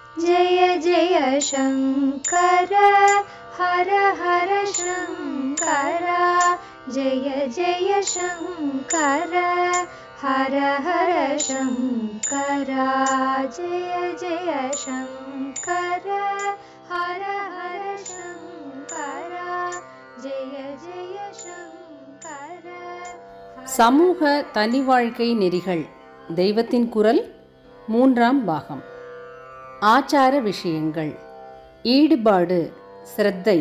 जय जय शङ्कर हर हर शङ्कर जय जय शङ्कर हर हर शङ्कर जय जय शङ्कर हर हर शङ्कर जय जय शङ्कर சமூக தனி வாழ்க்கை நெறிகள் தெய்வத்தின் குரல் மூன்றாம் பாகம் ஆச்சார விஷயங்கள் ஈடுபாடு ஸ்ரத்தை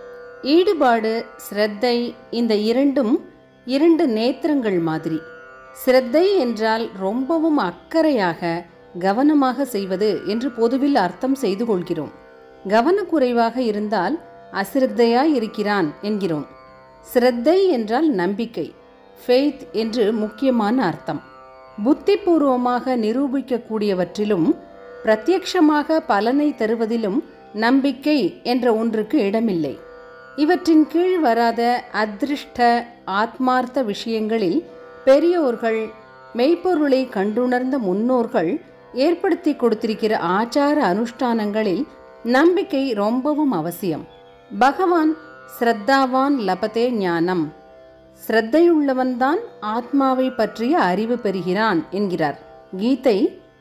ஈடுபாடு ஸ்ரத்தை இந்த இரண்டும் இரண்டு நேத்திரங்கள் மாதிரி ஸ்ரத்தை என்றால் ரொம்பவும் அக்கறையாக கவனமாக செய்வது என்று பொதுவில் அர்த்தம் செய்து கொள்கிறோம் கவனக்குறைவாக இருந்தால் அசிரத்தையாய் இருக்கிறான் என்கிறோம் ஸ்ரத்தை என்றால் நம்பிக்கை ஃபெய்த் என்று முக்கியமான அர்த்தம் புத்திபூர்வமாக நிரூபிக்கக்கூடியவற்றிலும் பிரத்யக்ஷமாக பலனை தருவதிலும் நம்பிக்கை என்ற ஒன்றுக்கு இடமில்லை இவற்றின் கீழ் வராத அதிருஷ்ட ஆத்மார்த்த விஷயங்களில் பெரியோர்கள் மெய்ப்பொருளை கண்டுணர்ந்த முன்னோர்கள் ஏற்படுத்தி கொடுத்திருக்கிற ஆச்சார அனுஷ்டானங்களில் நம்பிக்கை ரொம்பவும் அவசியம் பகவான் ஸ்ரத்தாவான் லபதே ஞானம் ஸ்ரத்தையுள்ளவன்தான் ஆத்மாவை பற்றிய அறிவு பெறுகிறான் என்கிறார் கீதை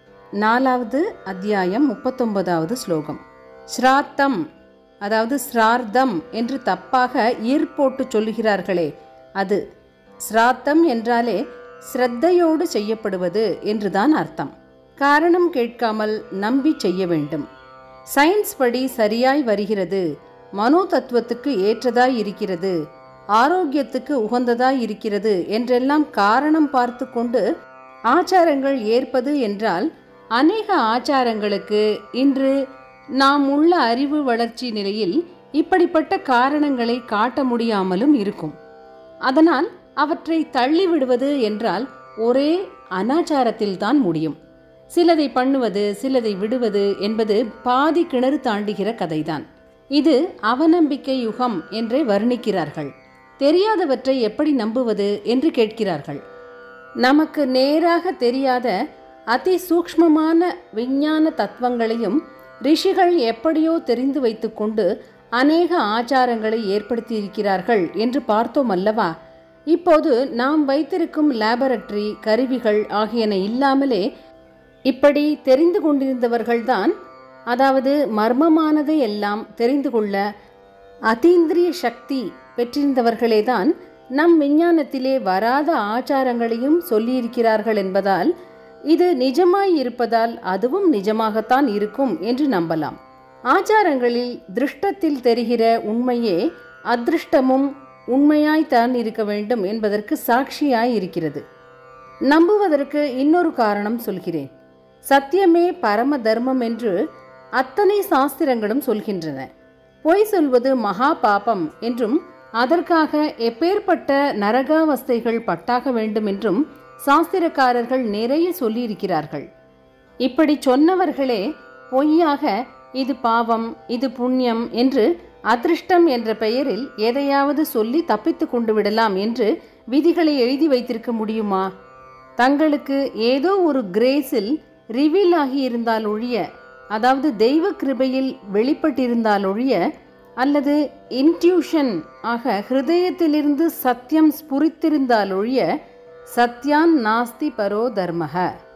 நாலாவது அத்தியாயம் முப்பத்தொன்பதாவது ஸ்லோகம் ஸ்ராத்தம் அதாவது ஸ்ரார்த்தம் என்று தப்பாக ஈர்ப்போட்டு சொல்லுகிறார்களே அது ஸ்ராத்தம் என்றாலே ஸ்ரத்தையோடு செய்யப்படுவது என்றுதான் அர்த்தம் காரணம் கேட்காமல் நம்பி செய்ய வேண்டும் சயின்ஸ் படி சரியாய் வருகிறது மனோ தத்துவத்துக்கு ஏற்றதாய் இருக்கிறது ஆரோக்கியத்துக்கு உகந்ததாய் இருக்கிறது என்றெல்லாம் காரணம் பார்த்து கொண்டு ஆச்சாரங்கள் ஏற்பது என்றால் அநேக ஆச்சாரங்களுக்கு இன்று நாம் உள்ள அறிவு வளர்ச்சி நிலையில் இப்படிப்பட்ட காரணங்களை காட்ட முடியாமலும் இருக்கும் அதனால் அவற்றை தள்ளிவிடுவது என்றால் ஒரே அனாச்சாரத்தில்தான் முடியும் சிலதை பண்ணுவது சிலதை விடுவது என்பது பாதி கிணறு தாண்டுகிற கதைதான் இது அவநம்பிக்கை யுகம் என்றே வர்ணிக்கிறார்கள் தெரியாதவற்றை எப்படி நம்புவது என்று கேட்கிறார்கள் நமக்கு நேராக தெரியாத அதி சூக்ஷ்மமான விஞ்ஞான தத்துவங்களையும் ரிஷிகள் எப்படியோ தெரிந்து வைத்துக்கொண்டு அநேக ஆச்சாரங்களை ஏற்படுத்தியிருக்கிறார்கள் என்று பார்த்தோம் அல்லவா இப்போது நாம் வைத்திருக்கும் லேபரட்டரி கருவிகள் ஆகியன இல்லாமலே இப்படி தெரிந்து கொண்டிருந்தவர்கள்தான் அதாவது மர்மமானதை எல்லாம் தெரிந்து கொள்ள அதீந்திரிய சக்தி பெற்றிருந்தவர்களேதான் நம் விஞ்ஞானத்திலே வராத ஆச்சாரங்களையும் சொல்லியிருக்கிறார்கள் என்பதால் இது நிஜமாய் இருப்பதால் அதுவும் நிஜமாகத்தான் இருக்கும் என்று நம்பலாம் ஆச்சாரங்களில் திருஷ்டத்தில் தெரிகிற உண்மையே அதிருஷ்டமும் உண்மையாய்த்தான் இருக்க வேண்டும் என்பதற்கு சாட்சியாய் இருக்கிறது நம்புவதற்கு இன்னொரு காரணம் சொல்கிறேன் சத்தியமே பரம தர்மம் என்று அத்தனை சாஸ்திரங்களும் சொல்கின்றன பொய் சொல்வது மகா பாபம் என்றும் அதற்காக எப்பேற்பட்ட நரகாவஸ்தைகள் பட்டாக வேண்டும் என்றும் சாஸ்திரக்காரர்கள் நிறைய சொல்லியிருக்கிறார்கள் இப்படி சொன்னவர்களே பொய்யாக இது பாவம் இது புண்ணியம் என்று அதிருஷ்டம் என்ற பெயரில் எதையாவது சொல்லி தப்பித்து கொண்டு விடலாம் என்று விதிகளை எழுதி வைத்திருக்க முடியுமா தங்களுக்கு ஏதோ ஒரு கிரேஸில் ரிவீல் ஆகி இருந்தால் ஒழிய அதாவது தெய்வ கிருபையில் வெளிப்பட்டிருந்தால் ஒழிய அல்லது இன்ட்யூஷன் ஆக ஹிருதயத்திலிருந்து சத்தியம் ஸ்புரித்திருந்தால் ஒழிய சத்யான் நாஸ்தி பரோ தர்மக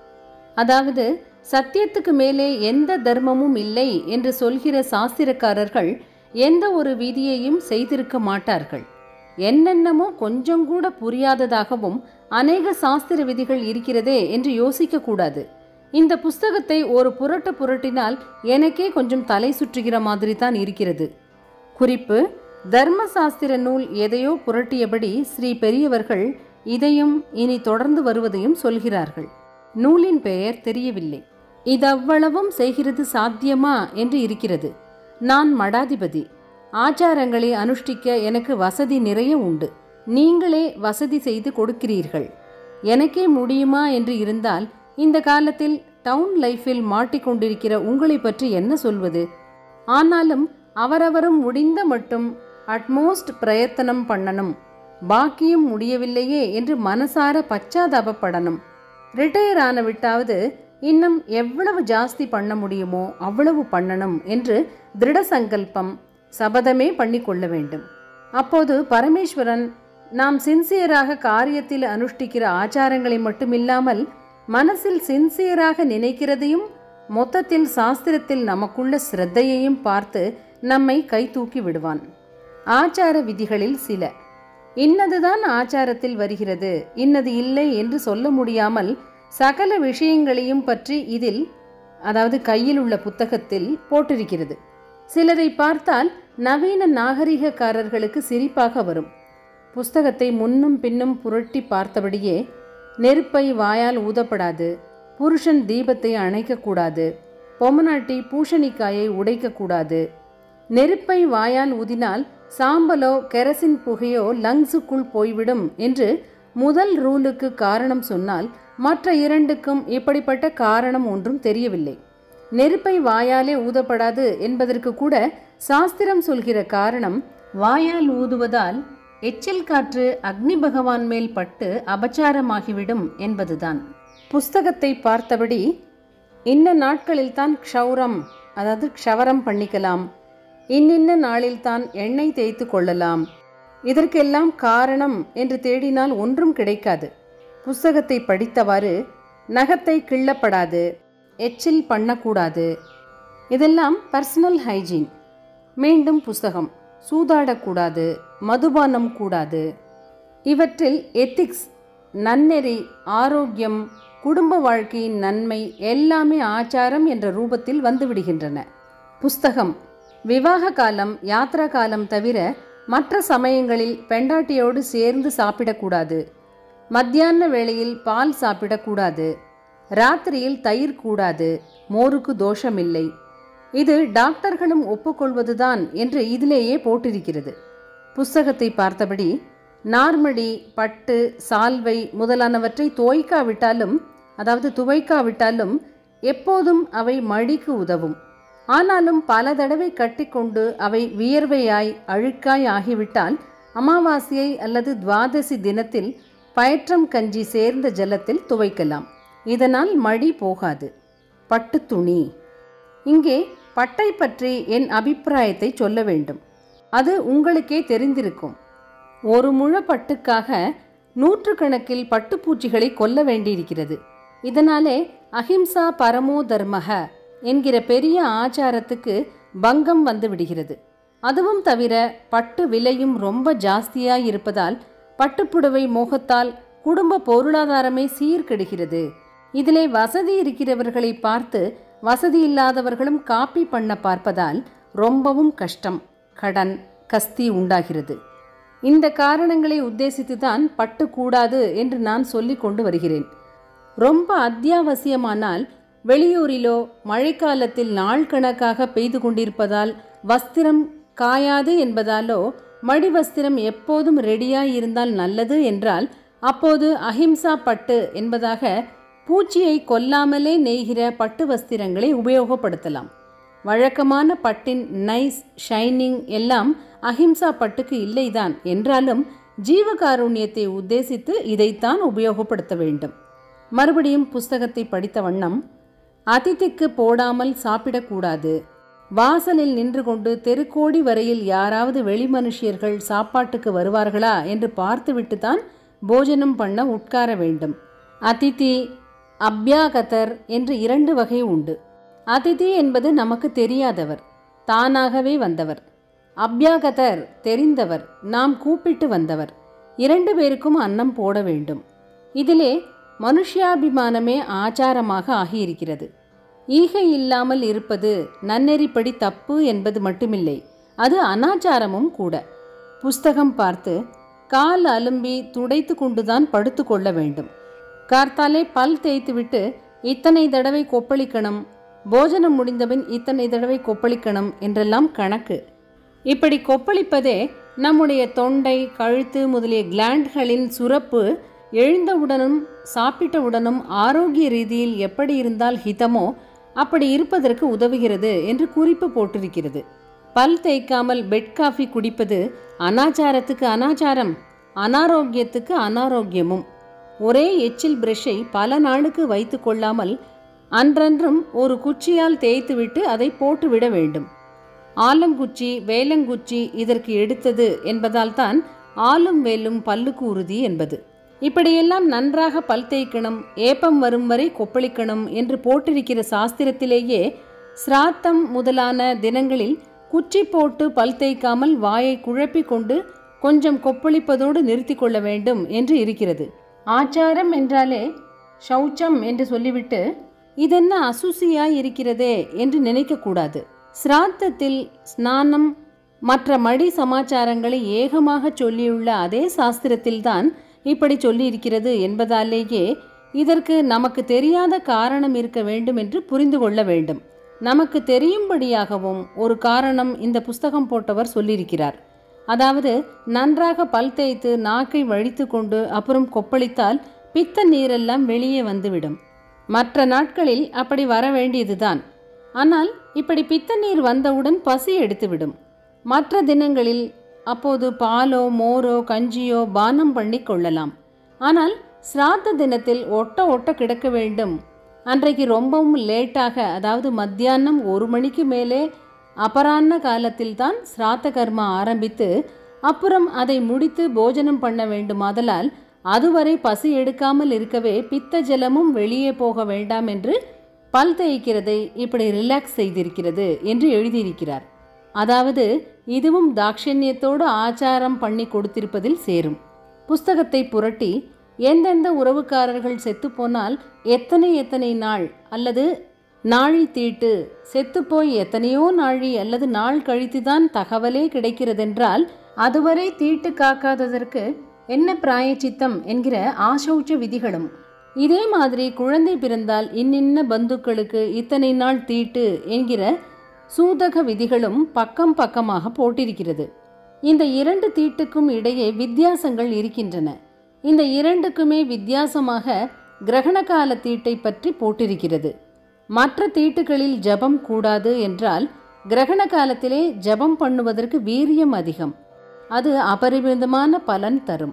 அதாவது சத்தியத்துக்கு மேலே எந்த தர்மமும் இல்லை என்று சொல்கிற சாஸ்திரக்காரர்கள் எந்த ஒரு விதியையும் செய்திருக்க மாட்டார்கள் என்னென்னமோ கொஞ்சம் கூட புரியாததாகவும் அநேக சாஸ்திர விதிகள் இருக்கிறதே என்று யோசிக்க கூடாது இந்த புஸ்தகத்தை ஒரு புரட்டு புரட்டினால் எனக்கே கொஞ்சம் தலை சுற்றுகிற மாதிரி தான் இருக்கிறது குறிப்பு தர்மசாஸ்திர நூல் எதையோ புரட்டியபடி ஸ்ரீ பெரியவர்கள் இதையும் இனி தொடர்ந்து வருவதையும் சொல்கிறார்கள் நூலின் பெயர் தெரியவில்லை இதவ்வளவும் செய்கிறது சாத்தியமா என்று இருக்கிறது நான் மடாதிபதி ஆச்சாரங்களை அனுஷ்டிக்க எனக்கு வசதி நிறைய உண்டு நீங்களே வசதி செய்து கொடுக்கிறீர்கள் எனக்கே முடியுமா என்று இருந்தால் இந்த காலத்தில் டவுன் லைஃபில் மாட்டிக்கொண்டிருக்கிற உங்களை பற்றி என்ன சொல்வது ஆனாலும் அவரவரும் முடிந்த மட்டும் அட்மோஸ்ட் பிரயத்தனம் பண்ணணும் பாக்கியும் முடியவில்லையே என்று மனசார பச்சாதாபப்படணும் ரிட்டையர் ஆன விட்டாவது இன்னும் எவ்வளவு ஜாஸ்தி பண்ண முடியுமோ அவ்வளவு பண்ணணும் என்று திருட சங்கல்பம் சபதமே பண்ணி கொள்ள வேண்டும் அப்போது பரமேஸ்வரன் நாம் சின்சியராக காரியத்தில் அனுஷ்டிக்கிற ஆச்சாரங்களை மட்டுமில்லாமல் மனசில் சின்சியராக நினைக்கிறதையும் மொத்தத்தில் சாஸ்திரத்தில் நமக்குள்ள சிரத்தையையும் பார்த்து நம்மை கை தூக்கி விடுவான் ஆச்சார விதிகளில் சில இன்னதுதான் ஆச்சாரத்தில் வருகிறது இன்னது இல்லை என்று சொல்ல முடியாமல் சகல விஷயங்களையும் பற்றி இதில் அதாவது கையில் உள்ள புத்தகத்தில் போட்டிருக்கிறது சிலரை பார்த்தால் நவீன நாகரிகக்காரர்களுக்கு சிரிப்பாக வரும் புஸ்தகத்தை முன்னும் பின்னும் புரட்டி பார்த்தபடியே நெருப்பை வாயால் ஊதப்படாது புருஷன் தீபத்தை அணைக்கக்கூடாது பொம்மநாட்டி பூஷணிக்காயை உடைக்கக்கூடாது நெருப்பை வாயால் ஊதினால் சாம்பலோ கெரசின் புகையோ லங்ஸுக்குள் போய்விடும் என்று முதல் ரூலுக்கு காரணம் சொன்னால் மற்ற இரண்டுக்கும் இப்படிப்பட்ட காரணம் ஒன்றும் தெரியவில்லை நெருப்பை வாயாலே ஊதப்படாது என்பதற்கு கூட சாஸ்திரம் சொல்கிற காரணம் வாயால் ஊதுவதால் எச்சில் காற்று அக்னி பகவான் மேல் பட்டு அபச்சாரமாகிவிடும் என்பதுதான் புஸ்தகத்தை பார்த்தபடி இன்ன நாட்களில்தான் க்ஷௌரம் அதாவது க்ஷவரம் பண்ணிக்கலாம் இன்னின்ன நாளில்தான் எண்ணெய் தேய்த்து கொள்ளலாம் இதற்கெல்லாம் காரணம் என்று தேடினால் ஒன்றும் கிடைக்காது புஸ்தகத்தை படித்தவாறு நகத்தை கிள்ளப்படாது எச்சில் பண்ணக்கூடாது இதெல்லாம் பர்சனல் ஹைஜீன் மீண்டும் புஸ்தகம் சூதாடக்கூடாது மதுபானம் கூடாது இவற்றில் எத்திக்ஸ் நன்னெறி ஆரோக்கியம் குடும்ப வாழ்க்கையின் நன்மை எல்லாமே ஆச்சாரம் என்ற ரூபத்தில் வந்துவிடுகின்றன புஸ்தகம் விவாக காலம் யாத்ரா காலம் தவிர மற்ற சமயங்களில் பெண்டாட்டியோடு சேர்ந்து சாப்பிடக்கூடாது மத்தியான வேளையில் பால் சாப்பிடக்கூடாது ராத்திரியில் தயிர் கூடாது மோருக்கு தோஷமில்லை இது டாக்டர்களும் ஒப்புக்கொள்வதுதான் என்று இதிலேயே போட்டிருக்கிறது புஸ்தகத்தை பார்த்தபடி நார்மடி பட்டு சால்வை முதலானவற்றை தோய்க்காவிட்டாலும் அதாவது துவைக்காவிட்டாலும் எப்போதும் அவை மடிக்கு உதவும் ஆனாலும் பல தடவை கட்டிக்கொண்டு அவை வியர்வையாய் அழுக்காய் ஆகிவிட்டால் அமாவாசையை அல்லது துவாதசி தினத்தில் பயற்றம் கஞ்சி சேர்ந்த ஜலத்தில் துவைக்கலாம் இதனால் மடி போகாது பட்டு துணி இங்கே பட்டை பற்றி என் அபிப்பிராயத்தை சொல்ல வேண்டும் அது உங்களுக்கே தெரிந்திருக்கும் ஒரு முழ பட்டுக்காக நூற்றுக்கணக்கில் பட்டுப்பூச்சிகளை கொல்ல வேண்டியிருக்கிறது இதனாலே அஹிம்சா பரமோ தர்மக என்கிற பெரிய ஆச்சாரத்துக்கு பங்கம் வந்து விடுகிறது அதுவும் தவிர பட்டு விலையும் ரொம்ப ஜாஸ்தியாய் இருப்பதால் பட்டுப்புடவை மோகத்தால் குடும்ப பொருளாதாரமே சீர்கெடுகிறது இதிலே வசதி இருக்கிறவர்களை பார்த்து வசதி இல்லாதவர்களும் காப்பி பண்ண பார்ப்பதால் ரொம்பவும் கஷ்டம் கடன் கஸ்தி உண்டாகிறது இந்த காரணங்களை உத்தேசித்து தான் பட்டு கூடாது என்று நான் சொல்லிக் கொண்டு வருகிறேன் ரொம்ப அத்தியாவசியமானால் வெளியூரிலோ மழைக்காலத்தில் நாள் கணக்காக பெய்து கொண்டிருப்பதால் வஸ்திரம் காயாது என்பதாலோ மடி வஸ்திரம் எப்போதும் ரெடியாய் இருந்தால் நல்லது என்றால் அப்போது அஹிம்சா பட்டு என்பதாக பூச்சியை கொல்லாமலே நெய்கிற பட்டு வஸ்திரங்களை உபயோகப்படுத்தலாம் வழக்கமான பட்டின் நைஸ் ஷைனிங் எல்லாம் அஹிம்சா பட்டுக்கு இல்லைதான் என்றாலும் ஜீவகாருண்யத்தை உத்தேசித்து இதைத்தான் உபயோகப்படுத்த வேண்டும் மறுபடியும் புஸ்தகத்தை படித்த வண்ணம் அதிதிக்கு போடாமல் சாப்பிடக்கூடாது வாசலில் நின்று கொண்டு தெருக்கோடி வரையில் யாராவது வெளிமனுஷியர்கள் சாப்பாட்டுக்கு வருவார்களா என்று பார்த்துவிட்டு தான் போஜனம் பண்ண உட்கார வேண்டும் அதிதி அப்யாகதர் என்று இரண்டு வகை உண்டு அதிதி என்பது நமக்கு தெரியாதவர் தானாகவே வந்தவர் அப்யாகதர் தெரிந்தவர் நாம் கூப்பிட்டு வந்தவர் இரண்டு பேருக்கும் அன்னம் போட வேண்டும் இதிலே மனுஷ்யாபிமானமே ஆச்சாரமாக ஆகியிருக்கிறது ஈகை இல்லாமல் இருப்பது நன்னெறிப்படி தப்பு என்பது மட்டுமில்லை அது அனாச்சாரமும் கூட புஸ்தகம் பார்த்து கால் அலும்பி துடைத்து கொண்டுதான் படுத்து கொள்ள வேண்டும் கார்த்தாலே பல் தேய்த்துவிட்டு இத்தனை தடவை கொப்பளிக்கணும் போஜனம் முடிந்தபின் இத்தனை தடவை கொப்பளிக்கணும் என்றெல்லாம் கணக்கு இப்படி கொப்பளிப்பதே நம்முடைய தொண்டை கழுத்து முதலிய கிளாண்ட்களின் சுரப்பு எழுந்தவுடனும் சாப்பிட்டவுடனும் ஆரோக்கிய ரீதியில் எப்படி இருந்தால் ஹிதமோ அப்படி இருப்பதற்கு உதவுகிறது என்று குறிப்பு போட்டிருக்கிறது பல் தேய்க்காமல் பெட் காஃபி குடிப்பது அனாச்சாரத்துக்கு அனாச்சாரம் அனாரோக்கியத்துக்கு அனாரோக்கியமும் ஒரே எச்சில் பிரஷை பல நாளுக்கு வைத்து கொள்ளாமல் அன்றன்றும் ஒரு குச்சியால் தேய்த்துவிட்டு அதை போட்டுவிட வேண்டும் ஆலங்குச்சி வேலங்குச்சி இதற்கு எடுத்தது என்பதால் தான் ஆலும் வேலும் பல்லுக்கு உறுதி என்பது இப்படியெல்லாம் நன்றாக பல் தேய்க்கணும் ஏப்பம் வரும் வரை கொப்பளிக்கணும் என்று போட்டிருக்கிற சாஸ்திரத்திலேயே சிராத்தம் முதலான தினங்களில் குச்சி போட்டு பல் தேய்க்காமல் வாயை குழப்பிக் கொண்டு கொஞ்சம் கொப்பளிப்பதோடு நிறுத்தி கொள்ள வேண்டும் என்று இருக்கிறது ஆச்சாரம் என்றாலே சௌச்சம் என்று சொல்லிவிட்டு இதென்ன அசுசியாய் இருக்கிறதே என்று நினைக்கக்கூடாது சிராத்தத்தில் ஸ்நானம் மற்ற மடி சமாச்சாரங்களை ஏகமாக சொல்லியுள்ள அதே சாஸ்திரத்தில்தான் இப்படி சொல்லியிருக்கிறது என்பதாலேயே இதற்கு நமக்கு தெரியாத காரணம் இருக்க வேண்டும் என்று புரிந்து கொள்ள வேண்டும் நமக்கு தெரியும்படியாகவும் ஒரு காரணம் இந்த புஸ்தகம் போட்டவர் சொல்லியிருக்கிறார் அதாவது நன்றாக பல் தேய்த்து நாக்கை வழித்து கொண்டு அப்புறம் கொப்பளித்தால் பித்த நீரெல்லாம் வெளியே வந்துவிடும் மற்ற நாட்களில் அப்படி வர வேண்டியதுதான் ஆனால் இப்படி பித்த நீர் வந்தவுடன் பசி எடுத்துவிடும் மற்ற தினங்களில் அப்போது பாலோ மோரோ கஞ்சியோ பானம் பண்ணி கொள்ளலாம் ஆனால் சிராத்த தினத்தில் ஒட்ட ஒட்ட கிடக்க வேண்டும் அன்றைக்கு ரொம்பவும் லேட்டாக அதாவது மத்தியானம் ஒரு மணிக்கு மேலே அபராண்ண காலத்தில் தான் சிராத்த கர்மா ஆரம்பித்து அப்புறம் அதை முடித்து போஜனம் பண்ண வேண்டுமாதலால் அதுவரை பசி எடுக்காமல் இருக்கவே பித்த ஜலமும் வெளியே போக வேண்டாம் என்று பல் தேய்க்கிறதை இப்படி ரிலாக்ஸ் செய்திருக்கிறது என்று எழுதியிருக்கிறார் அதாவது இதுவும் தாட்சண்யத்தோடு ஆச்சாரம் பண்ணி கொடுத்திருப்பதில் சேரும் புஸ்தகத்தை புரட்டி எந்தெந்த உறவுக்காரர்கள் செத்துப்போனால் எத்தனை எத்தனை நாள் அல்லது நாழி தீட்டு செத்துப்போய் எத்தனையோ நாழி அல்லது நாள் கழித்துதான் தகவலே கிடைக்கிறதென்றால் அதுவரை தீட்டு காக்காததற்கு என்ன பிராயச்சித்தம் என்கிற ஆசௌச்ச விதிகளும் இதே மாதிரி குழந்தை பிறந்தால் இன்னின்ன பந்துக்களுக்கு இத்தனை நாள் தீட்டு என்கிற சூதக விதிகளும் பக்கம் பக்கமாக போட்டிருக்கிறது இந்த இரண்டு தீட்டுக்கும் இடையே வித்தியாசங்கள் இருக்கின்றன இந்த இரண்டுக்குமே வித்தியாசமாக கிரகண கால தீட்டை பற்றி போட்டிருக்கிறது மற்ற தீட்டுகளில் ஜபம் கூடாது என்றால் கிரகண காலத்திலே ஜபம் பண்ணுவதற்கு வீரியம் அதிகம் அது அபரிமிதமான பலன் தரும்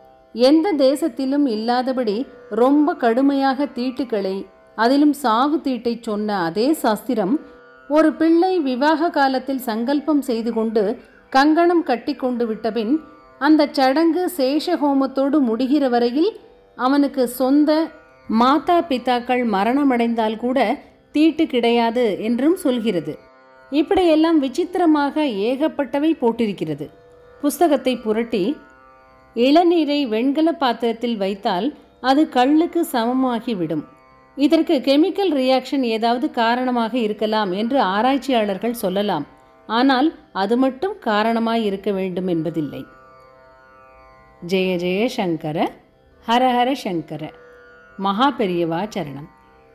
எந்த தேசத்திலும் இல்லாதபடி ரொம்ப கடுமையாக தீட்டுகளை அதிலும் சாவு தீட்டை சொன்ன அதே சாஸ்திரம் ஒரு பிள்ளை விவாக காலத்தில் சங்கல்பம் செய்து கொண்டு கங்கணம் கட்டி கொண்டு விட்டபின் அந்த சடங்கு சேஷஹோமத்தோடு முடிகிற வரையில் அவனுக்கு சொந்த மாதா பிதாக்கள் மரணமடைந்தால் கூட தீட்டு கிடையாது என்றும் சொல்கிறது இப்படியெல்லாம் விசித்திரமாக ஏகப்பட்டவை போட்டிருக்கிறது புஸ்தகத்தை புரட்டி இளநீரை வெண்கல பாத்திரத்தில் வைத்தால் அது கல்லுக்கு சமமாகிவிடும் இதற்கு கெமிக்கல் ரியாக்ஷன் ஏதாவது காரணமாக இருக்கலாம் என்று ஆராய்ச்சியாளர்கள் சொல்லலாம் ஆனால் அது மட்டும் காரணமாய் இருக்க வேண்டும் என்பதில்லை ஜெய ஜெய சங்கர ஹர ஹர சங்கர மகா பெரியவா சரணம்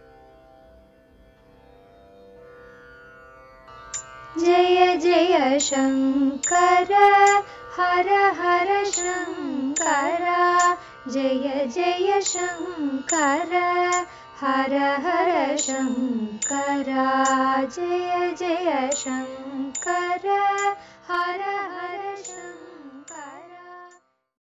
जय जय शङ्कर हर हर शङ्कर जय जय शङ्कर हर हर शङ्कर जय जय शङ्कर हर हर शङ्कर